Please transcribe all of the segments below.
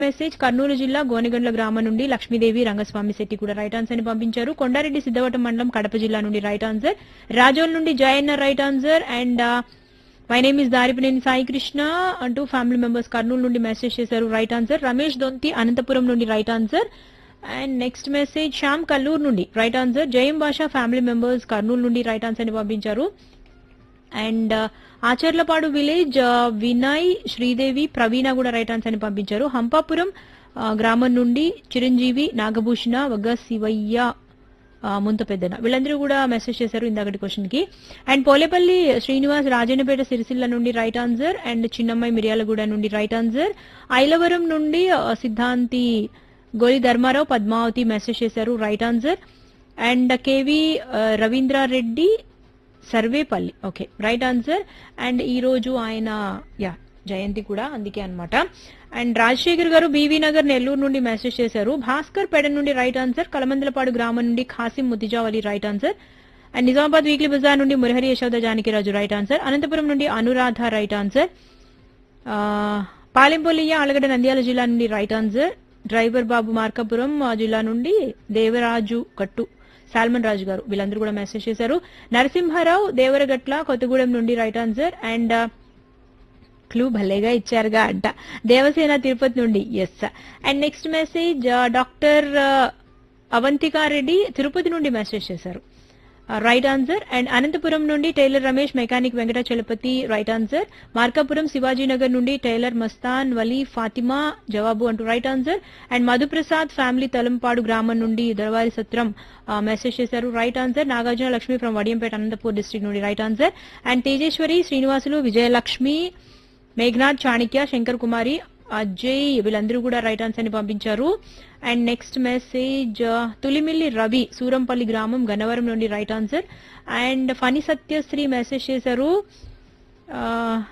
message Kurnool జిల్లా గోనెగండ్ల గ్రామం నుండి లక్ష్మీదేవి రంగస్వామి శెట్టి కూడా రైట్ ఆన్సర్ ని పంపించారు కొండారెడ్డి సిద్ధవటం మండలం కడప జిల్లా నుండి రైట్ ఆన్సర్ రాజోల్ నుండి Jayanna right answer and my name is Daripineni Sai Krishna అంటూ ఫ్యామిలీ మెంబర్స్ కర్నూలు నుండి మెసేజ్ చేశారు రైట్ ఆన్సర్ రమేష్ దొంతి అనంతపురం నుండి right answer and next message Shyam Kallur నుండి రైట్ ఆన్సర్ జయం భాష ఫ్యామిలీ మెంబర్స్ కర్నూలు నుండి రైట్ ఆన్సర్ ని పంపించారు అండ్ ఆచర్లపాడు విలేజ్ వినయ్ శ్రీదేవి ప్రవీణ కూడా రైట్ ఆన్సర్ ని పంపించారు హంపాపురం ఆ, గ్రామం నుండి చిరంజీవి నాగభూషణ వగ్గ శివయ్య ఆ, ముంత పెద్దన వీళ్ళందరూ కూడా మెసేజ్ చేశారు ఇందాకటి క్వశ్చన్ కి అండ్ పోలేపల్లి శ్రీనివాస్ రాజన్నపేట సిరిసిల్ల నుండి రైట్ ఆన్సర్ అండ్ చిన్నమ్మాయి మిర్యాలగూడ నుండి రైట్ ఆన్సర్ ఐలవరం నుండి ఆ, సిద్ధాంతి గోలి ధర్మారావు పద్మావతి మెసేజ్ చేశారు right answer and KV Ravindra Reddy Sarvepalli okay right answer and ఈ రోజు ఆయన యా జయంతి కూడా అందుకే అన్నమాట అండ్ రాజశేఖర్ గారు బీవీ నగర్ నెల్లూరు నుండి మెసేజ్ చేశారు భాస్కర్ పెడ నుండి రైట్ ఆన్సర్ కలమందలపాడు గ్రామం నుండి Khasim Muthijavali right answer and Nizamabad weekly Bazar నుండి మురహరి యశోద జానకిరాజు రైట్ ఆన్సర్ అనంతపురం నుండి అనురాధ రైట్ ఆన్సర్ ఆ, పాలెంపొలియ ఆలగడ్డ నంద్యాల జిల్లా నుండి right answer driver Babu Markapuram ఆ, జిల్లా నుండి దేవరాజు కట్టు సాల్మన్ రాజు గారు వీళ్ళందరూ కూడా మెసేజ్ చేశారు నరసింహారావు దేవరగట్ల కొత్తగూడెం నుండి రైట్ ఆన్సర్ అండ్ క్లూ భలేగా ఇచ్చారుగా అంట దేవసేన తిరుపతి నుండి yes and next message doctor Avanthika Reddy Tirupati నుండి మెసేజ్ చేశారు రైట్ ఆన్సర్ అండ్ అనంతపురం నుండి tailor Ramesh mechanic Venkatachalapathi right answer Markapuram Shivajinagar నుండి టైలర్ మస్తాన్ వలీ ఫాతిమా జవాబు అంటూ right answer and Madhuprasad family Talampadu గ్రామం నుండి దొరవారి సత్రం మెసేజ్ చేశారు right answer Nagarjuna Lakshmi from Vadiyampeta Anantapur district నుండి right answer and Tejeswari Srinivasulu Vijayalakshmi Meghanath Chanikya Shankar Kumari Ajay వీళ్ళందరూ కూడా రైట్ ఆన్సర్ ని పంపించారు and next message Tulimilli Ravi Surampalli గ్రామం గన్నవరం నుండి right answer and Phani Satyasri message చేశారు ఆ,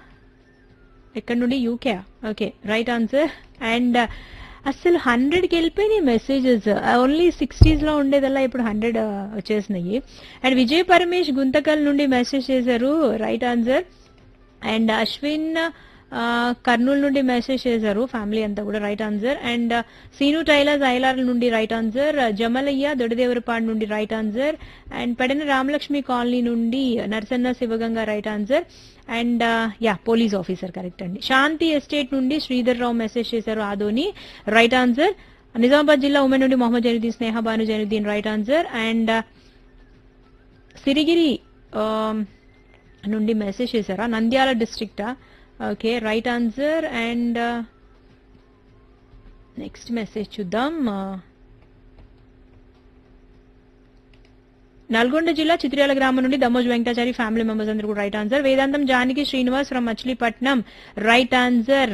ఎక్కడ నుండి UK okay right answer and అసలు హండ్రెడ్కి వెళ్ళిపోయినాయి మెసేజెస్ ఓన్లీ సిక్స్టీస్ లో ఉండేదల్లా ఇప్పుడు హండ్రెడ్ వచ్చేసినాయి అండ్ విజయ్ పరమేష్ గుంతకల్ నుండి మెసేజ్ చేశారు రైట్ ఆన్సర్ అండ్ అశ్విన్ ఆ, కర్నూలు నుండి మెసేజ్ చేశారు ఫ్యామిలీ అంతా కూడా right answer and Seenu tailors Ailar నుండి రైట్ ఆన్సర్ జమలయ్య దొడదేవరపాడు నుండి right answer and Pedana Ramalakshmi colony నుండి Narasanna Sivaganga right answer and yeah police officer correct అండి శాంతి ఎస్టేట్ నుండి శ్రీధర్ రావు మెసేజ్ చేశారు ఆదోని రైట్ ఆన్సర్ నిజామాబాద్ జిల్లా ఉమెన్ నుండి Mohammed Zainuddin Sneha Bhanu Zainuddin right answer and Sirigiri um, నుండి మెసేజ్ చేశారా నంద్యాల డిస్ట్రిక్టా okay right answer and next message చూద్దాం ఆ, నల్గొండ జిల్లా చిత్ర్యాల గ్రామం నుండి దమ్మోజ్ వెంకటాచారి ఫ్యామిలీ మెంబర్స్ అందరూ కూడా right answer Vedantam Janaki Srinivas from Machilipatnam right answer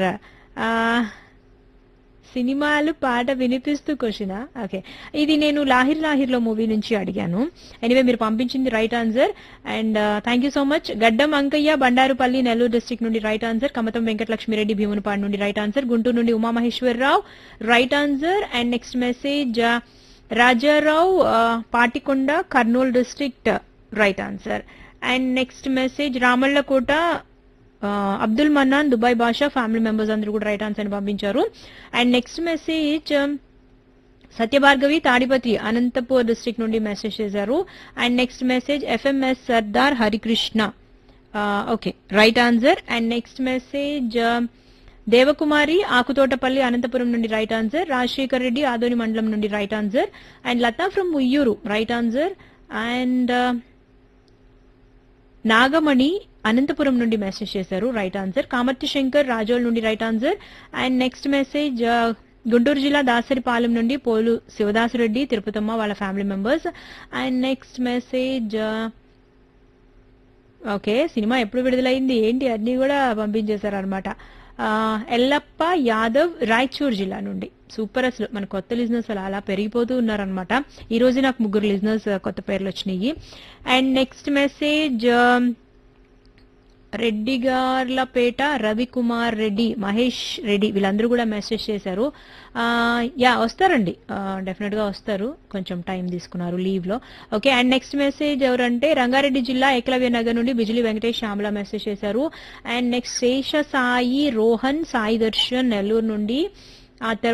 సినిమాలు పాట వినిపిస్తూ క్వశ్చనా ఓకే ఇది నేను లాహిర్ లాహిర్ లో మూవీ నుంచి అడిగాను ఎనివే మీరు పంపించింది right answer and thank you so much Gaddam Ankayya Bandarupalli Nellore district నుండి రైట్ ఆన్సర్ కమతం వెంకటలక్ష్మిరెడ్డి భీమునిపాడు నుండి రైట్ ఆన్సర్ గుంటూరు నుండి Umamaheswara Rao right answer and next message Rajarao ఆ, Patikonda Kurnool district right answer and next message Ramallakota ఆ, Abdul Mannan Dubai Basha family members అందరూ కూడా రైట్ ఆన్సర్ పంపించారు and next message Satyabhargavi Tadipatri Anantapur district నుండి message చేశారు and next message FMS Sardar Harikrishna okay right answer and next message Devakumari Akutotapalli Anantapur నుండి right answer Rajasekhar Reddy Adoni మండలం నుండి right answer and Latha from Uyyuru right answer and Nagamani Anantapur నుండి మెసేజ్ చేశారు రైట్ ఆన్సర్ కామర్తి శంకర్ రాజోల్ నుండి right answer and next message Guntur జిల్లా దాసరిపాలెం నుండి పోలు శివదాసురెడ్డి తిరుపతమ్మ వాళ్ళ family members and next message okay సినిమా ఎప్పుడు విడుదలైంది ఏంటి అన్ని కూడా పంపించేశారు అనమాట ఎల్లప్ప యాదవ్ రాయచూర్ జిల్లా నుండి సూపర్ అసలు మన కొత్త లిజినెస్ అలా అలా పెరిగిపోతూ ఉన్నారనమాట ఈ రోజు నాకు ముగ్గురు లిజినెస్ కొత్త పేర్లు వచ్చినాయి and next message Reddigarlapeta Ravikumar Reddy Mahesh Reddy వీళ్ళందరూ కూడా మెసేజ్ చేశారు ఆ, యా వస్తారండి డెఫినెట్ గా వస్తారు కొంచెం టైం తీసుకున్నారు లీవ్ లో ఓకే అండ్ నెక్స్ట్ మెసేజ్ ఎవరంటే రంగారెడ్డి జిల్లా ఏకలవ్య నగర్ నుండి బిజిలి వెంకటేష్ శ్యామల మెసేజ్ చేశారు అండ్ నెక్స్ట్ శేష సాయి రోహన్ సాయి దర్శన్ నెల్లూరు నుండి ఆ తర్వాత